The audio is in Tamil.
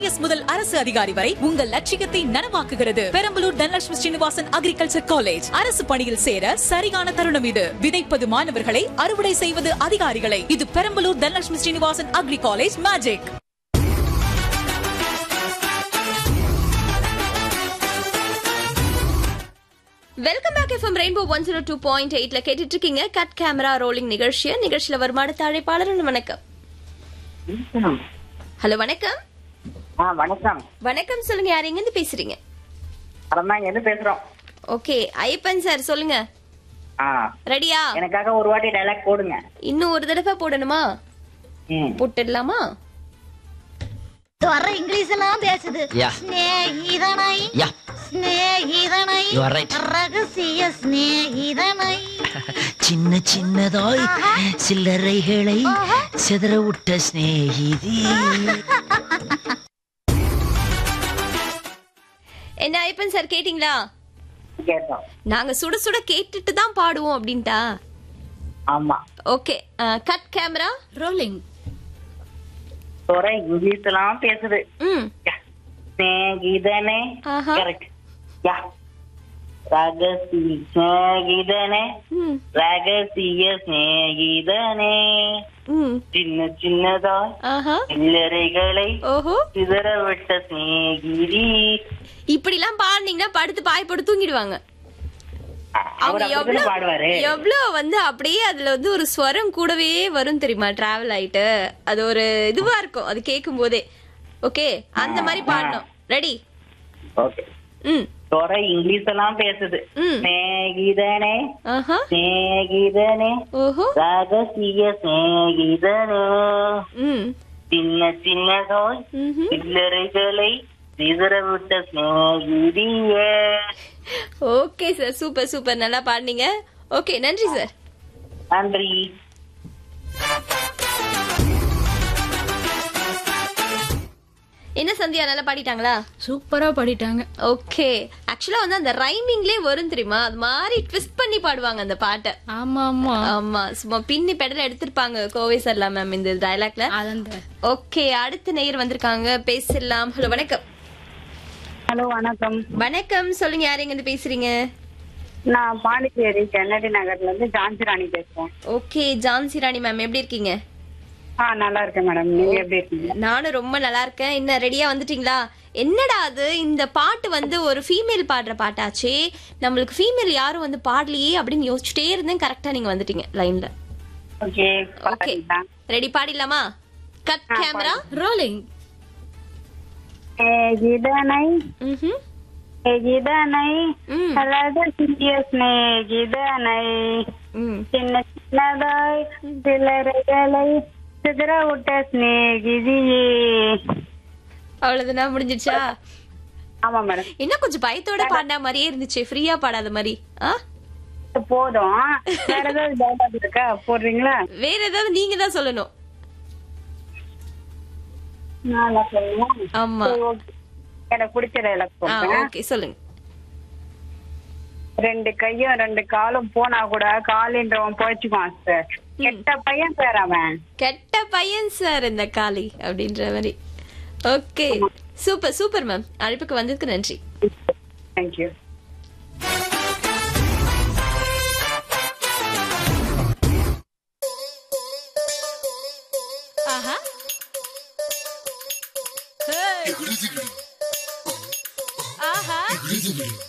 எஸ் முதல் அரசு அதிகாரி வரை உங்கள் லட்சியத்தை நனவாக்குகிறது பெரம்பலூர் தனலட்சுமி ஸ்ரீனிவாசன் அக்ரிகல்ச்சர் காலேஜ் அரசு பணியில் சேர சரியான தருணம் இது விதைப்பது மாணவர்களை அறுவடை செய்வது அதிகாரிகளை இது Perambalur Dhanalakshmi Srinivasan agri college magic welcome back FM Rainbow one zero two point எயிட்ல கேட்டுட்டு இருக்கீங்க கட் கேமரா ரோலிங் நிகழ்ச்சியை நிகழ்ச்சியில வருமான அழைப்பாளர் வணக்கம் ஹலோ வணக்கம் ஆ வணக்கம் வணக்கம் சொல்லுங்க யார் எங்க இருந்து பேசுறீங்க அதான் எது பேசுறோம் ஓகே ஐயப்பன் சார் சொல்லுங்க ஆ ரெடியா எனக்காக ஒரு வாட்டி டைலாக் போடுங்க இன்னும் ஒரு தடவை போடணுமா ம் போட்டுடலாமா வர இங்கிலீஷ் எல்லாம் பேசுது Yeah. ஸ்நேகிதனை Yeah. ஸ்நேகிதனை You are right. ரகசிய ஸ்நேகிதனை சின்ன சின்னதாய் சில்லறைகளை சிதற விட்ட சிநேகிதி என்ன ஐயப்பன் சார் கேட்டிங்களா கேட்டோம் நாங்க சுட சுட கேட்டுட்டு தான் பாடுவோம் அப்படின்ட்டா ஆமா ஓகே கட் கேமரா ரோலிங் துறை இங்கிலீஷ் எல்லாம் பேசுது ம் யா. சிநேகிதனே ஆஹா. கரெக்ட் யா ரகசிய சிநேகிதனே ம் ரகசிய சிநேகிதனே ம் சின்ன சின்னதாய் ஆஹா சில்லறைகளை ஓஹோ சிதற விட்ட சிநேகிதி இப்படிலாம் பாடுனீங்கன்னா படுத்து பாய் போட்டு தூங்கிடுவாங்க அவர் அவங்க அப்படித்தானே பாடுவாரு எவ்வளவு எவ்வளவு வந்து அப்படியே அதுல வந்து ஒரு ஸ்வரம் கூடவே வரும் தெரியுமா டிராவல் ஆயிட்டு அது ஒரு இதுவா இருக்கும் அது கேட்கும் போதே ஓகே அந்த மாதிரி பாடணும் ரெடி ஓகே ம் துறை இங்கிலீஷ் எல்லாம் பேசுது ம். சிநேகிதனே ஆஹா சிநேகிதனே ஓஹோ ரகசிய சிநேகிதனே ம் சின்ன சின்னதாய் ம்ஹும். சில்லறைகளை சிதறவிட்ட சிநேகிதியே ஓகே சார் சூப்பர் சூப்பர் நல்லா பாடுனீங்க ஓகே நன்றி சார் நன்றி என்ன சந்தியா நல்லா பாடிட்டாங்களா சூப்பரா பாடிட்டாங்க ஓகே ஆக்சுவலா வந்து அந்த ரைமிங்லே வரும் தெரியுமா அது மாதிரி ட்விஸ்ட் பண்ணி பாடுவாங்க அந்த பாட்டை ஆமா ஆமா ஆமா சும்மா பின்னி பெடல எடுத்திருப்பாங்க கோவை சர்லா மேம் இந்த டயலாக்ல அது அந்த ஓகே அடுத்த நேயர் வந்திருக்காங்க பேசலாம் ஹலோ வணக்கம் ஹலோ வணக்கம் வணக்கம் சொல்லுங்க யார் எங்க இருந்து பேசுறீங்க நான் பாண்டிச்சேரி கென்னடி நகர்ல இருந்து ஜான்சி ராணி பேசுறேன் ஓகே ஜான்சி ராணி மேம் எப்படி இருக்கீங்க ஆ நல்லா இருக்கேன் மேடம் நீங்க எப்படி இருக்கீங்க நானும் ரொம்ப நல்லா இருக்கேன் என்ன ரெடியா வந்துட்டீங்களா என்னடா அது இந்த பாட்டு வந்து ஒரு ஃபீமேல் பாடுற பாட்டாச்சே நம்மளுக்கு ஃபீமேல் யாரும் வந்து பாடலையே அப்படின்னு யோசிச்சுட்டே இருந்தேன் கரெக்டா நீங்க வந்துட்டீங்க லைன்ல ஓகே ஓகே ரெடி பாடிடலாமா கட் கேமரா ரோலிங் ஸ்நேகிதனை ம்ஹும் ஸ்நேகிதனை ம். ரகசிய ஸ்நேகிதனை ம் சின்ன சின்னதாய் சிலரைகளை சிதற விட்ட ஸ்நேகிதியே அவ்வளவுதானா முடிஞ்சிடுச்சா ஆமா மேடம் இன்னும் கொஞ்சம் பயத்தோட பாடின மாதிரியே இருந்துச்சு ஃப்ரீயா பாடாத மாதிரி ஆ போதும் வேற ஏதாவது டைலாக் இருக்கா போடுறீங்களா வேற ஏதாவது நீங்க தான் சொல்லணும் நான் சொல்லுவேன் ஆமா எனக்கு பிடிச்ச டைலாக் ஆ போடுறேன் ஓகே சொல்லுங்க ரெண்டு கையும் ரெண்டு காலும் போனா கூட காலின்றவன் போச்சுக்குவான் சார் கெட்ட பையன் சார் அவன் கெட்ட பையன் சார் இந்த காளி அப்படின்ற மாதிரி ஓகே சூப்பர் சூப்பர் மேம் அழைப்புக்கு வந்ததுக்கு நன்றி தேங்க்யூ ஆஹா ஆஹா